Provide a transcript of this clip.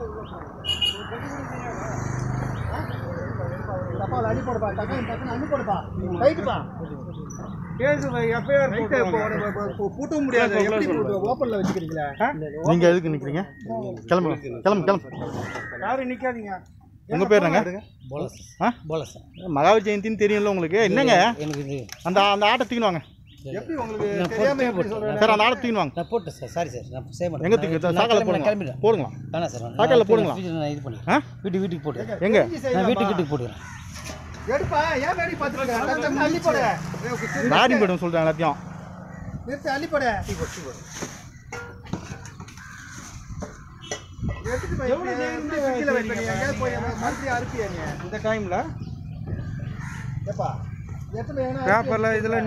டப்பாவில் அள்ளி போடுப்பா டக்குனு டக்குனு அள்ளி போடுப்பா ரைட்டுப்பா கேஸ் எஃப்ஐஆர் பூட்ட முடியாது எப்படி ஓப்பனில் வச்சுக்கிறீங்களா நீங்க எதுக்கு நிக்கிறீங்க கிளம்பு கிளம்பு கிளம்பு யாரும் நிக்காதீங்க உங்க பேர் என்னங்க போலஸ் ஆ போலஸ் மகாவீர் ஜெயந்தின்னு தெரியும்ல உங்களுக்கு என்னங்க எனக்கு இது அந்த அந்த ஆட்டை தூக்கின்னு வாங்க எப்படி உங்களுக்கு நான் தெரியாம போட்டு- எப்படி சொல்றேன் சார் அந்த ஆட்டை தூக்கின்னு வாங்க நான் போட்டேன் சார் சாரி சார் நான் செய்ய மாட்டேன் எங்க தூக்கி நான் சாக்கால கிளம்பி- போடுங்க கிளம்பிடுறேன் போடுங்களா வேணாம் சார் நான் சாக்கால போடுங்களா? வீட்டுக்கு நான் இது பண்ணிடுறேன் ஆ வீட்டுக்கு வீட்டுக்கு போட்டுக்கிறேன் எங்க நான் வீட்டுக்கு வீட்டுக்கு போட்டுக்கிறேன் எடுப்பா ஏன் வேடி பார்த்துட்டு இருக்க அள்ளி போடு நாடி போய்டும் சொல்றேன் எல்லாத்தையும் நிறுத்து அள்ளி போடு எடுத்துட்டு போய் எவ்வளவு நேரம் எப்படி ஃப்ரிட்ஜில் வைப்ப நீ? எங்கேயாவது போய் மறுபடியும் அறுப்பியா நீ இந்த டைம்ல ஏப்பா எடுத்து போய் எங்கனா பேப்பர்ல இதுல